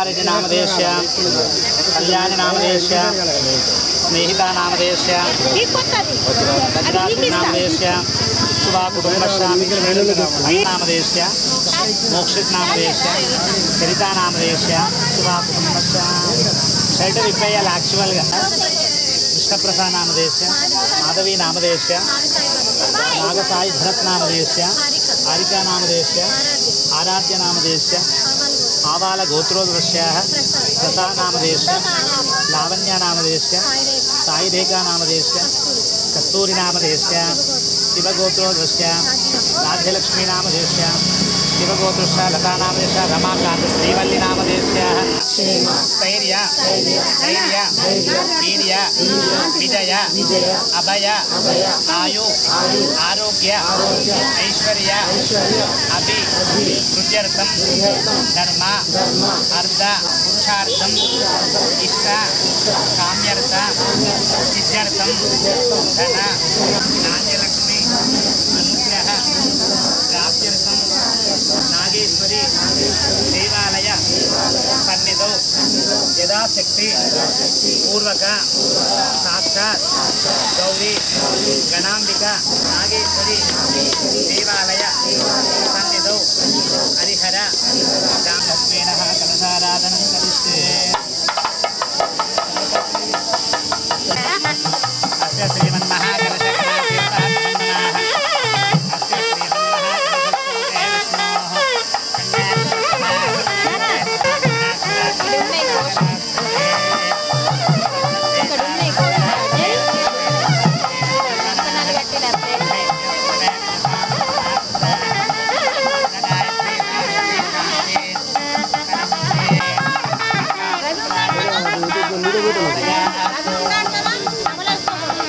శాలిని నామదేశ్య కళ్యాణి నామదేశ్య స్నేహిత నామదేశ్య ఈ కొత్తది అది భద్రాద్రి నీకు ఇస్తా. నామదేశ్య శుభా కుటుంబశ్యామి నామదేశ్య మోక్షిత్ నామదేశ్య చరిత నామదేశ్య శుభా కుటుంబశ్యామి షర్ట్ విప్పేయాలి యాక్చువల్గా కృష్ణప్రసాద్ నామదేశ్య మాధవి నామదేశ్య నాగసాయి భరత్ నామదేశ్య హారిక నామదేశ్య ఆరాధ్య నామదేశ్య ఆవాల గోత్రోదృశ్య ప్రసాద్ నామదేశ్య లావణ్య నామదేశ్య సాయిరేఖా నామదేశ్య కస్తూరి నామదేశ్య శివగోత్రోదృశ్య రాజ్యలక్ష్మీ నామదేశ్య శివగోత్రస్య లతా నామదేశ్య రమాకాంత శ్రీవల్లి నామదేశ్య స్థైర్య ధైర్య వీర్య విజయ అభయ ఆయు ఆరోగ్య ఐశ్వర్య అభి కృత్యర్థం ధర్మ అర్థ పురుషార్థం ఇష్ట కామ్యర్థ సిద్ధ్యర్థం ధన నాణ్యలక్ష్మి అనుగ్రహ ప్రాప్త్యర్థం నాగేశ్వరి దేవాలయ సన్నిధౌ యథాశక్తి పూర్వక సాక్షాత్ గౌరీ గణాంబిక నాగేశ్వరి దేవాలయ సన్నిధౌ హరిహర రామలక్ష్మేణ కలశారాధనం కరిష్టే అస్య శ్రీమన్మహాకలశకళాతీర్థాత్మనాః అస్య శ్రీమన్మహాకలశకూటే విష్ణోః ఇక్కడ ఉన్నాయి కూడా అజయ్ విత్తనాలు కట్టిన ప్రేమ. అది ఉన్నాడు కదా అమలేసుకోకూడదు.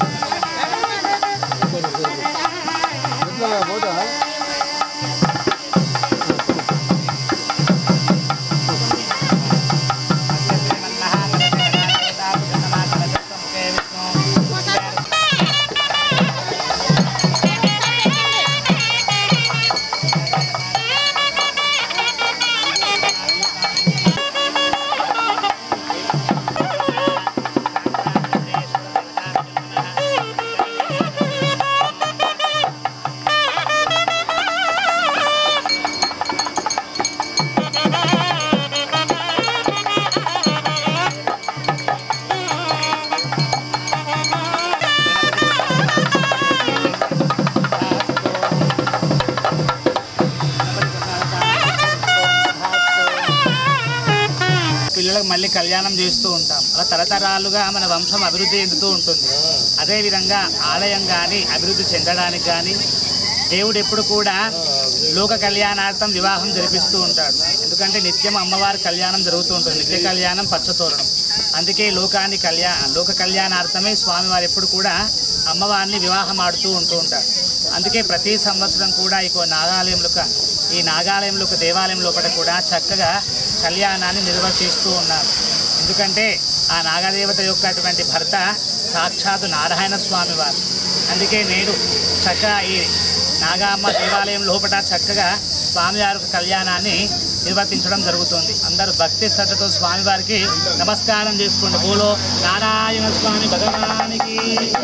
పిల్లలకు మళ్ళీ కళ్యాణం చేస్తూ ఉంటాం అలా తరతరాలుగా మన వంశం అభివృద్ధి చెందుతూ ఉంటుంది అదేవిధంగా ఆలయం కానీ అభివృద్ధి చెందడానికి కానీ దేవుడు ఎప్పుడు కూడా లోక కళ్యాణార్థం వివాహం జరిపిస్తూ ఉంటాడు ఎందుకంటే నిత్యం అమ్మవారి కళ్యాణం జరుగుతూ ఉంటుంది నిత్య కళ్యాణం పచ్చతోరణం అందుకే లోకాన్ని కళ్యాణ లోక కళ్యాణార్థమే స్వామివారు ఎప్పుడు కూడా అమ్మవారిని వివాహం ఆడుతూ ఉంటూ ఉంటాడు అందుకే ప్రతి సంవత్సరం కూడా ఈ నాగాలయంలో ఈ నాగాలయంలో ఒక దేవాలయం లోపల కూడా చక్కగా కళ్యాణాన్ని నిర్వర్తిస్తూ ఉన్నారు ఎందుకంటే ఆ నాగదేవత యొక్క అటువంటి భర్త సాక్షాత్తు నారాయణ స్వామి వారు అందుకే నేడు చక్కగా ఈ నాగామ్మ దేవాలయం లోపల చక్కగా స్వామివారి యొక్క కళ్యాణాన్ని నిర్వర్తించడం జరుగుతుంది అందరూ భక్తి శ్రద్ధతో స్వామివారికి నమస్కారం చేసుకోండి బోలో నారాయణ స్వామి భగవానికి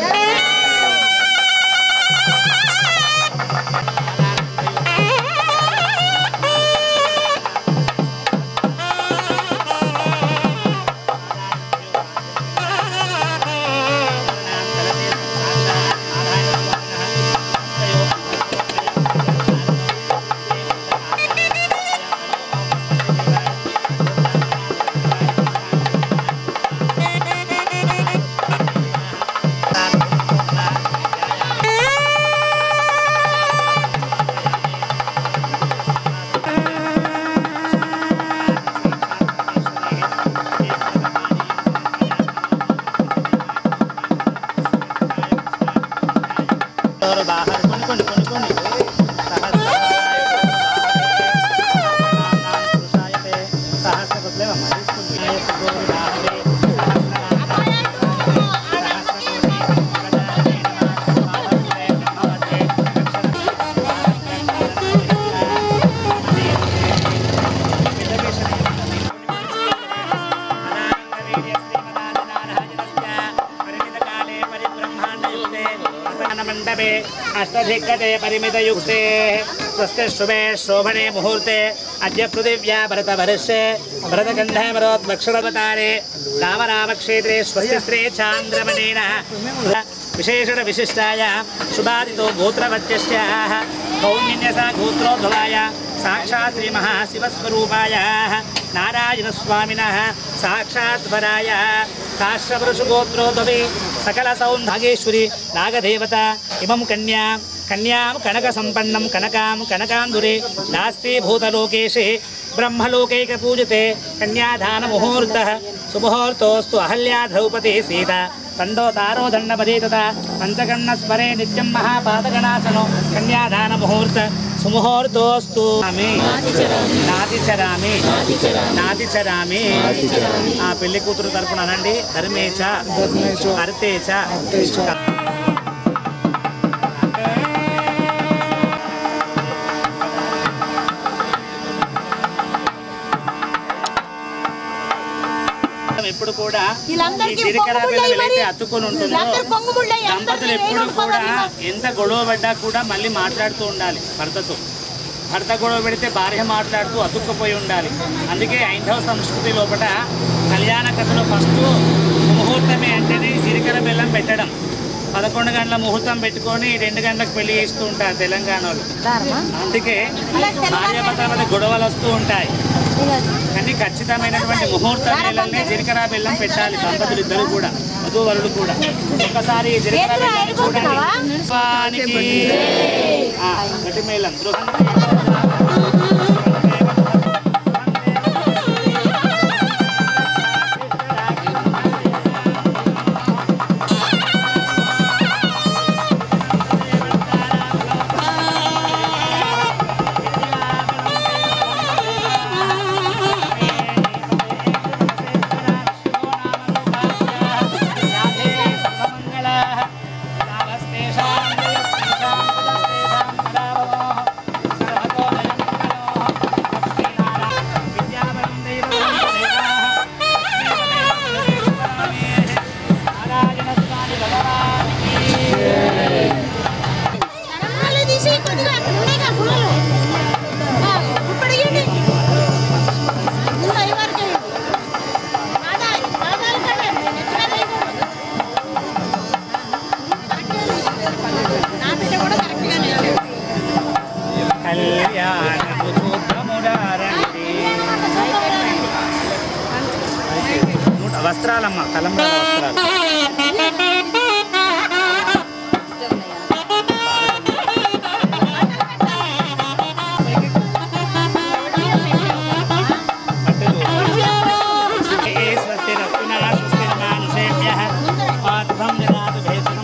ఎవరు బాహారు కొన్ని కొన్ని కొన్ని కొన్ని సహస్రకుట్లేవమ్మా తీసుకుంది कल्याणमण्डपे अष्टधिक्कते परिमितयुक्ते स्वस्ति शुभे शोभने मुहूर्ते अद्य पृथिव्या भरतवर्षे भरतकण्ठे मरोद्वक्षणवतारे रामरामक्षेत्रे स्वस्ति श्री चान्द्रमणेन विशेषण विशिष्टाय शुभादितो गोत्रवत्यस्याः कौण्यसा गोत्रोद्भवाय साक्षात् श्रीमहाशिवस्वरूपाय नारायणस्वामिनः साक्षात्पराय काश्यवृषुगोत्रोद्भवे सकलसौन्भागेश्वरि नागदेवता इमं कन्यां कन्यां कनकसम्पन्नं कनकां कनकान्दुरे नास्ति भूतलोकेशे ब्रह्मलोकैकपूजते कन्यादानमुहूर्तः सुमुहूर्तोऽस्तु अहल्या द्रौपदी सीता तण्डो तारो दण्डपदे तथा पञ्चकर्णस्मरे नित्यं महापादगणासनो कन्यादानमुहूर्त సుముహూర్తోస్తు ఆమె నాతిచరామి నాతిచరామి ఆ పెళ్లి కూతురు తరపున అనండి ధర్మేచ అర్తేచ ఎప్పుడు కూడా ఈ వీళ్ళందరికీ జీలకర్ర పొంగుముళ్ళై బెల్లం మరి. అయితే అతుకొని ఉంటుందో వీళ్ళందరూ పొంగుముళ్ళై దంపతులు అందరికీ ఎప్పుడు వేలు కూడా పదాలు. ఎంత గొడవ పడ్డా కూడా మళ్ళీ మాట్లాడుతూ ఉండాలి భర్తతో భర్త గొడవ పెడితే భార్య మాట్లాడుతూ అతుక్కుపోయి ఉండాలి అందుకే ఐదవ సంస్కృతి లోపల కళ్యాణ కథలో ఫస్ట్ ముహూర్తమే అంటేనే జీలకర్ర బెల్లం పెట్టడం పదకొండు గంటల ముహూర్తం పెట్టుకొని రెండు గంటలకు పెళ్లి చేస్తూ ఉంటారు తెలంగాణ వాళ్ళు అందుకే భార్యాభర్తల మధ్య గొడవలు వస్తూ ఉంటాయి కానీ ఖచ్చితమైనటువంటి ముహూర్త వేళల్నే జీలకర్ర బెల్లం పెట్టాలి దంపతులు ఇద్దరు కూడా వధూవరులు కూడా ఒకసారి ఈ జీలకర్ర చేతులు బెల్లం చూడండి ఆడిపోతున్నావా? స్వానికి ఆ, గట్టి మేళం దృహం నరమాలు తీసి కొద్దిగా అక్కడ ఉన్నాయి కదా గుల్లలు. ఆ, ఇప్పుడు ఇయ్యండి. ముందు అయ్యి వరకు ఇయ్యండి. రాధా, రాధాలు కట్టండి. నెత్తిన వేయకూడదు. నా బిడ్డ కూడా కరెక్ట్గానే ఉంది. కళ్యాణము చూద్దామురారండి వస్త్రాలమ్మ తలంబ్రాల వస్త్రాలు పట్టులు ఏ స్వస్తి రస్తున స్వస్తి మానుషేభ్య పార్థం జనాదు భేషణం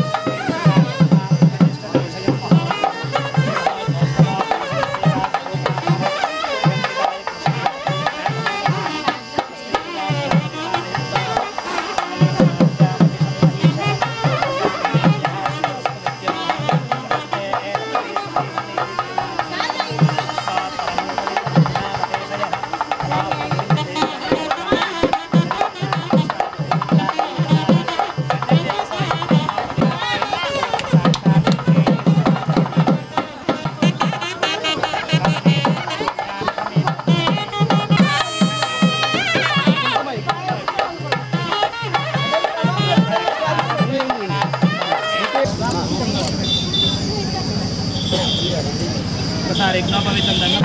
ఒకసారి యజ్ఞోపవితం దండం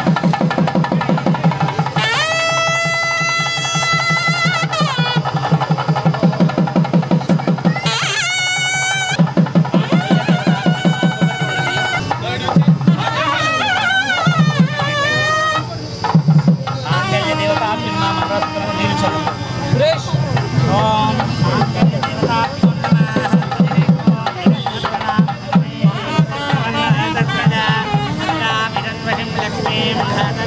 ఆంజనేయ దేవతాభ్యం నమః ప్రస్తుతం నిలుచను సురేష్ ఓం ఆంజనేయ దేవతాభ్యం నమః లక్ష్మీం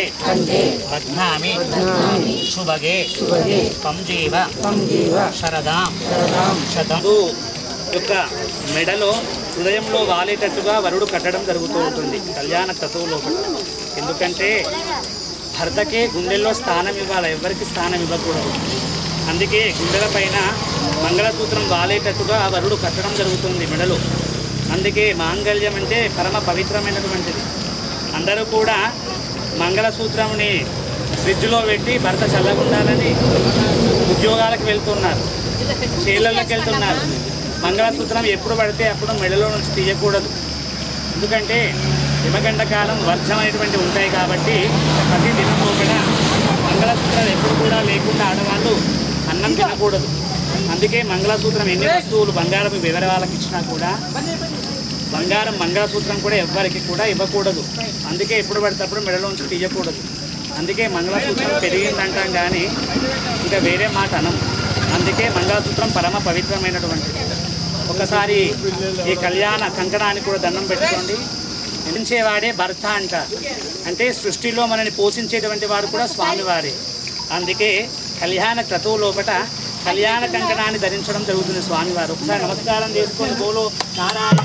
బధ్నామి శుభగే పంజీవ శరదాం శతందు యొక్క మెడలో హృదయంలో వాలేటట్టుగా వరుడు కట్టడం జరుగుతూ ఉంటుంది కళ్యాణ క్రతువులో ఎందుకంటే భర్తకే గుండెల్లో స్థానం ఇవ్వాలి ఎవరికి స్థానం ఇవ్వకూడదు అందుకే గుండెల పైన మంగళసూత్రం వాలేటట్టుగా వరుడు కట్టడం జరుగుతుంది మెడలో అందుకే మాంగళ్యం అంటే పరమ పవిత్రమైనటువంటిది అందరూ కూడా మంగళసూత్రంని ఫ్రిడ్జ్లో పెట్టి భర్త చల్లగుండాలని ఉద్యోగాలకు వెళ్తున్నారు చేలల్లోకి వెళ్తున్నారు మంగళసూత్రం ఎప్పుడు పడితే అప్పుడు మెడలో నుంచి తీయకూడదు ఎందుకంటే హిమగండ కాలం వర్షమైనటువంటి ఉంటాయి కాబట్టి ప్రతి దినం కూడా మంగళసూత్రాలు ఎప్పుడు కూడా లేకుండా ఆడవాళ్ళు అన్నం తినకూడదు అందుకే మంగళసూత్రం ఎన్ని వస్తువులు బంగారం వేరే వాళ్ళకి ఇచ్చినా కూడా బంగారం మంగళసూత్రం కూడా ఎవ్వరికి కూడా ఇవ్వకూడదు అందుకే ఎప్పుడు పడినప్పుడు మెడలోంచి తీయకూడదు అందుకే మంగళసూత్రం పెరిగిందంటాం కానీ ఇంకా వేరే మాట అనం అందుకే మంగళసూత్రం పరమ పవిత్రమైనటువంటిది ఒకసారి ఈ కళ్యాణ కంకణానికి కూడా దండం పెట్టుకోండి నిలిచేవాడే భర్త అంటారు అంటే సృష్టిలో మనని పోషించేటువంటి వాడు కూడా స్వామివారే అందుకే కళ్యాణ క్రతువు లోపట కళ్యాణ కంకణాన్ని ధరించడం జరుగుతుంది స్వామివారు ఒకసారి నమస్కారం చేసుకొని బోలో నారాయణ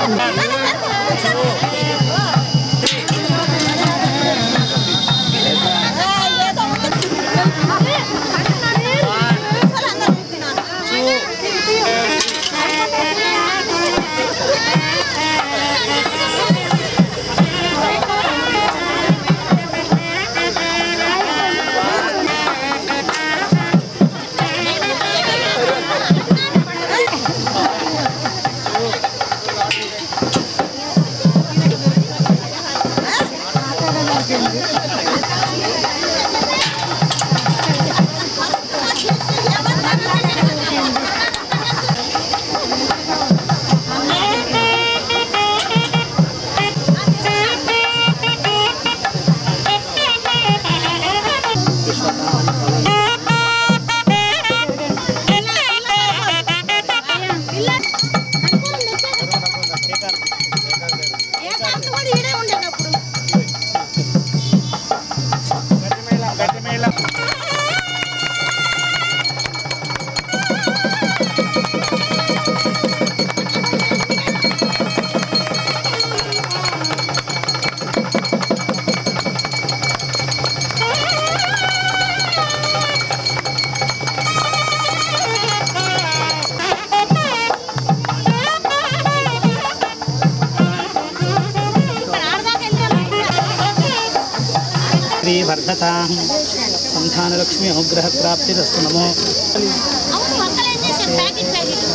శ్రీ వర్ధతాం సంతానలక్ష్మి అనుగ్రహ ప్రాప్తిరస్తు నమో అవును ఒక్కలు ఏం చేశారు ప్యాకెట్ ప్యాకెట్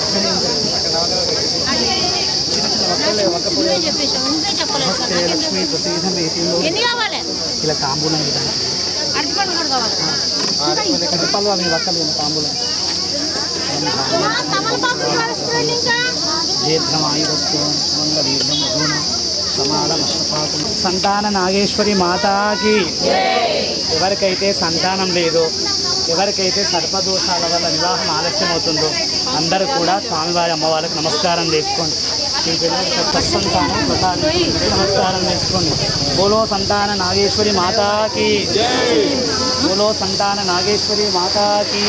నువ్వే చెప్పేసావు నువ్వే చెప్పలేదు కదా నాకెందుకు? లక్ష్మి ప్రసీదమేతి ఎన్ని కావాలి ఇలా తాంబూలం విధానం అరటిపండు కూడా కావాలి కడుపాలు అవి వక్కలు తాంబూలం తమలపాకు కాలుస్తున్నాడు ఇంకా దీర్ఘమాయురస్తు మంగళీర్ఘం మధున సమాళమశ్వపాకం సంతాన నాగేశ్వరి మాతాకి ఎవరికైతే సంతానం లేదో ఎవరికైతే సర్పదోషాల వల్ల వివాహం ఆలస్యం అవుతుందో అందరూ కూడా స్వామివారి అమ్మవారికి నమస్కారం చేసుకోండి మీ పిల్లలకి సత్సంతానం ప్రసాదించండి. నమస్కారం చేసుకోండి బోలో సంతాన నాగేశ్వరి మాతాకి బోలో సంతాన నాగేశ్వరి మాతాకి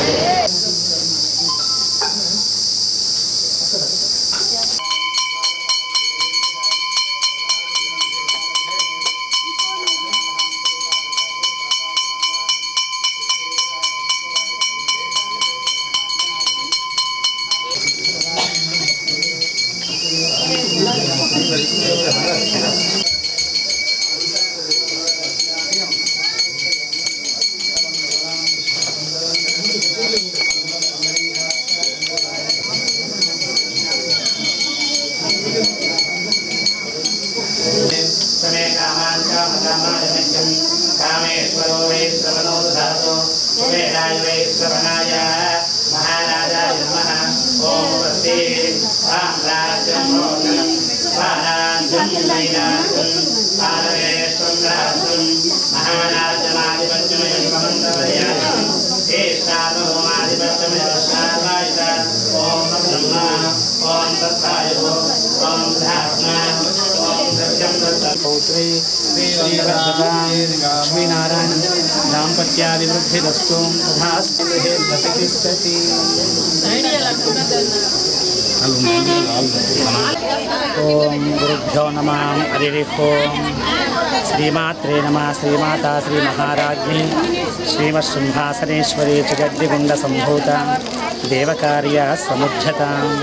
समे कामान् कामकामाय नित्यं कामेश्वरो वै श्रवणो दधातु कुबेराय वै श्रवणाय महाराजाय नमः ॐ स्वस्ति साम्राज्यं भोजनं स्वाराज्यं नैराज्यं पारमेश्वं राष्ट्रं महाराजमाधिपत्यमयं समन्तवर्याजं शेषादोमाधिपत्यमयश्चाद्वायुष ॐ ब्रह्मा ॐ तत्थायुः ॐ धात्मा ॐ सत्यं पौत्रे लक्ष्मीनारायण दाम्पत्याभिवृद्धिरस्तु तथास्तु प्रतिष्ठति ఓం గురుభ్యో నమ హరి ఓం శ్రీమాత్రే నమ శ్రీమాత శ్రీ మహారాజ్ఞి శ్రీమశృంభాసనేశ్వరి జగద్దిగుండ సంభూత దేవకార్య సముజ్జత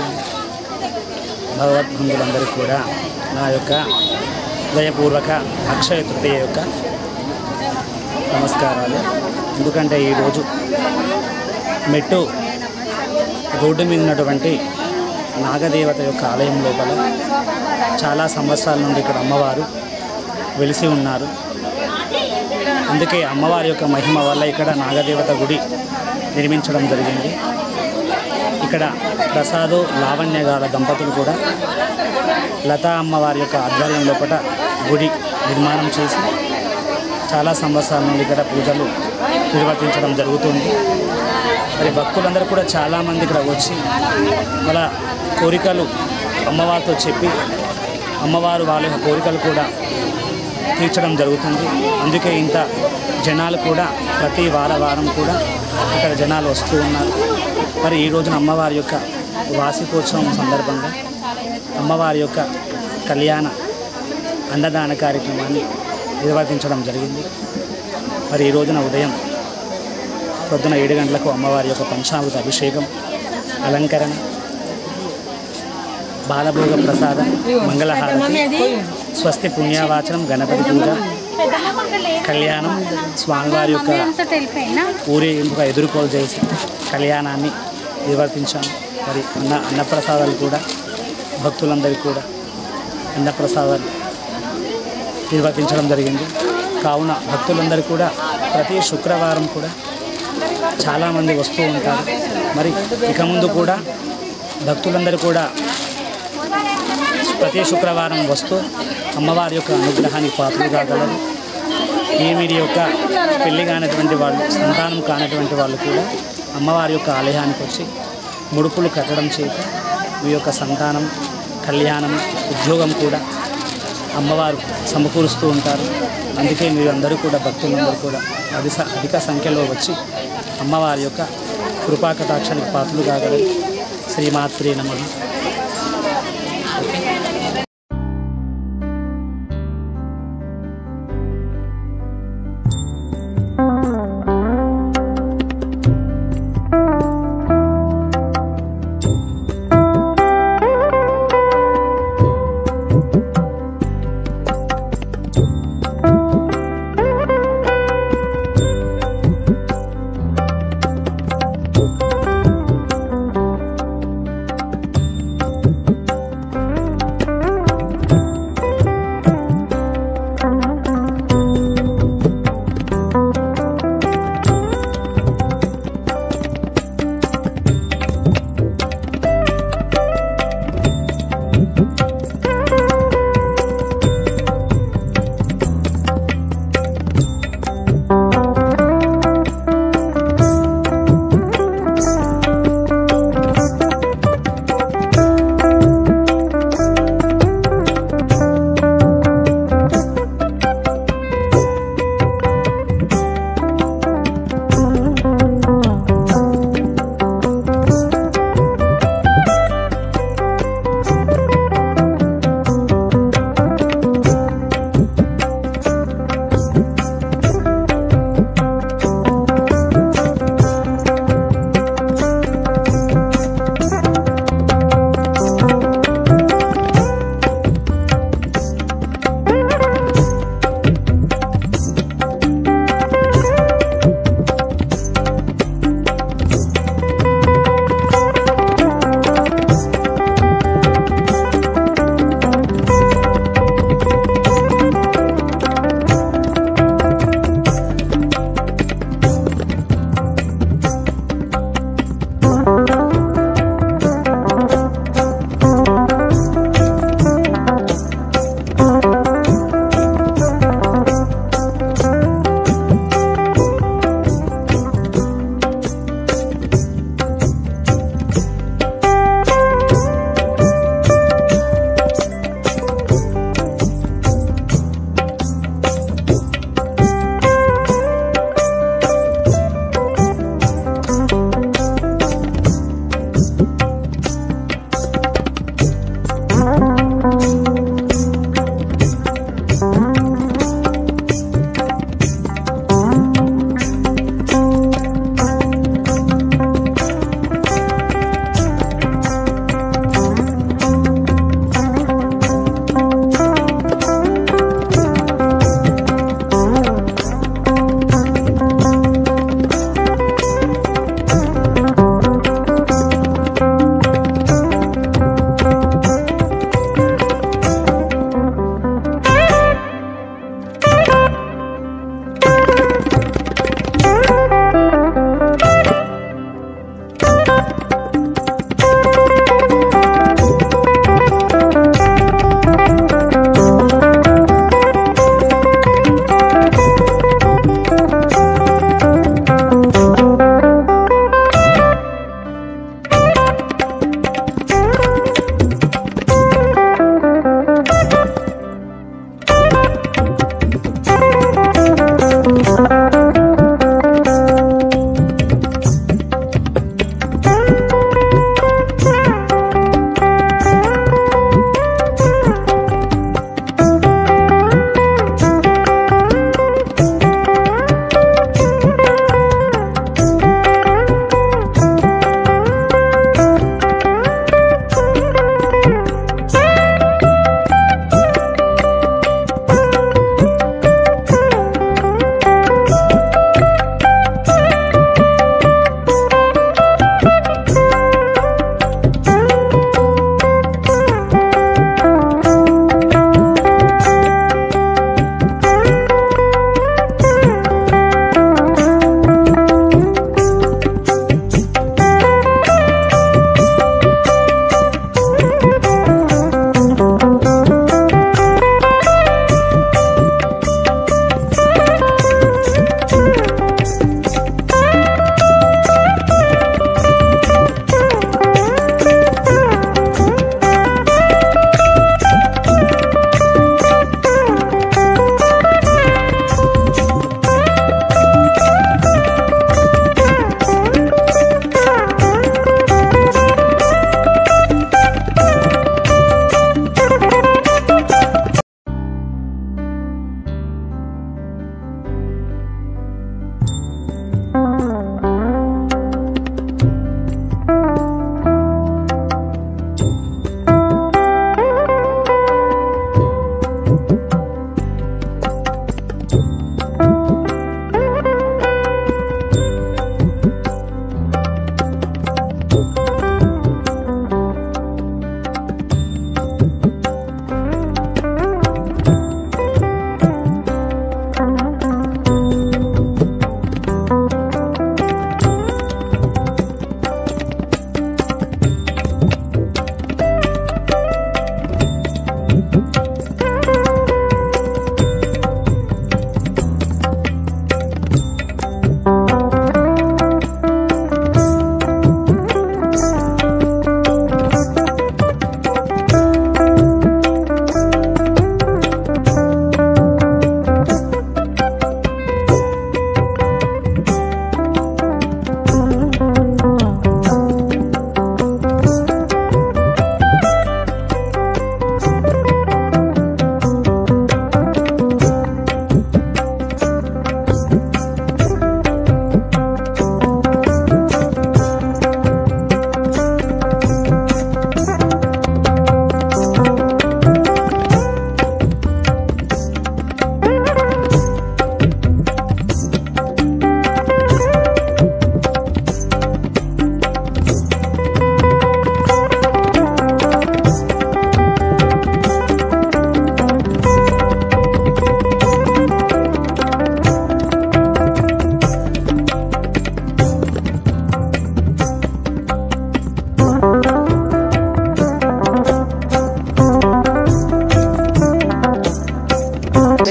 భగవద్బంధులందరికీ కూడా నా యొక్క హృదయపూర్వక అక్షయ తృతీయ యొక్క నమస్కారాలు ఎందుకంటే ఈరోజు మెట్టు రోడ్డు మీద ఉన్నటువంటి నాగదేవత యొక్క ఆలయం లోపల చాలా సంవత్సరాల నుండి ఇక్కడ అమ్మవారు వెలిసి ఉన్నారు అందుకే అమ్మవారి యొక్క మహిమ వల్ల ఇక్కడ నాగదేవత గుడి నిర్మించడం జరిగింది ఇక్కడ ప్రసాదు లావణ్య గాల దంపతులు కూడా లతా అమ్మవారి యొక్క ఆధ్వర్యం లోపల గుడి నిర్మాణం చేసి చాలా సంవత్సరాల నుండి ఇక్కడ పూజలు నిర్వర్తించడం జరుగుతుంది మరి భక్తులందరూ కూడా చాలామంది ఇక్కడ వచ్చి వాళ్ళ కోరికలు అమ్మవారితో చెప్పి అమ్మవారు వాళ్ళ యొక్క కోరికలు కూడా తీర్చడం జరుగుతుంది అందుకే ఇంత జనాలు కూడా ప్రతి వార వారం కూడా ఇక్కడ జనాలు వస్తూ ఉన్నారు మరి ఈ రోజున అమ్మవారి యొక్క వార్షికోత్సవం సందర్భంగా అమ్మవారి యొక్క కళ్యాణ అన్నదాన కార్యక్రమాన్ని నిర్వర్తించడం జరిగింది మరి ఈ రోజున ఉదయం పొద్దున ఏడు గంటలకు అమ్మవారి యొక్క పంచామృత అభిషేకం అలంకరణ బాలభోగ ప్రసాదం మంగళహారతి స్వస్తి పుణ్యవాచనం గణపతి పూజ కళ్యాణం స్వామివారి యొక్క ఊరేగింపుగా ఎదుర్కోలు చేసి కళ్యాణాన్ని నిర్వర్తించాం మరి అన్న అన్నప్రసాదాలు కూడా భక్తులందరికీ కూడా అన్నప్రసాదాలు నిర్వర్తించడం జరిగింది కావున భక్తులందరూ కూడా ప్రతి శుక్రవారం కూడా చాలామంది వస్తూ ఉంటారు మరి ఇక ముందు కూడా భక్తులందరూ కూడా ప్రతి శుక్రవారం వస్తూ అమ్మవారి యొక్క అనుగ్రహానికి పాత్రలు కాగలరు ఈమెడి యొక్క పెళ్లి కానటువంటి వాళ్ళు సంతానం కానటువంటి వాళ్ళు కూడా అమ్మవారి యొక్క ఆలయానికి వచ్చి ముడుపులు కట్టడం చేత మీ యొక్క సంతానం కళ్యాణం ఉద్యోగం కూడా అమ్మవారు సమకూరుస్తూ ఉంటారు అందుకే మీరు అందరూ కూడా భక్తులందరూ కూడా అధిక అధిక సంఖ్యలో వచ్చి అమ్మవారి యొక్క కృపాకటాక్షానికి పాత్రలు కాగలరు శ్రీమాత్రి నమః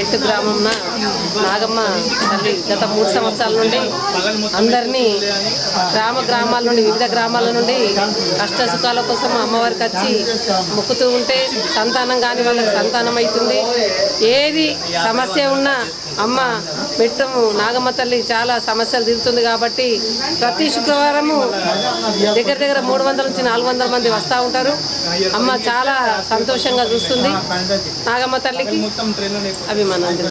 మెట్టు గ్రామంన నాగమ్మ తల్లి గత మూడు సంవత్సరాల నుండి అందరినీ గ్రామ గ్రామాల నుండి వివిధ గ్రామాల నుండి కష్ట సుఖాల కోసం అమ్మవారికి వచ్చి మొక్కుతూ ఉంటే సంతానం కాని వాళ్ళకి సంతానం అవుతుంది ఏది సమస్య ఉన్నా అమ్మ మెట్టము నాగమ్మ తల్లి చాలా సమస్యలు తీరుతుంది కాబట్టి ప్రతి శుక్రవారము దగ్గర దగ్గర మూడు వందల నుంచి నాలుగు వందల మంది వస్తూ ఉంటారు అమ్మ చాలా సంతోషంగా చూస్తుంది నాగమ్మ తల్లికి అభిమానం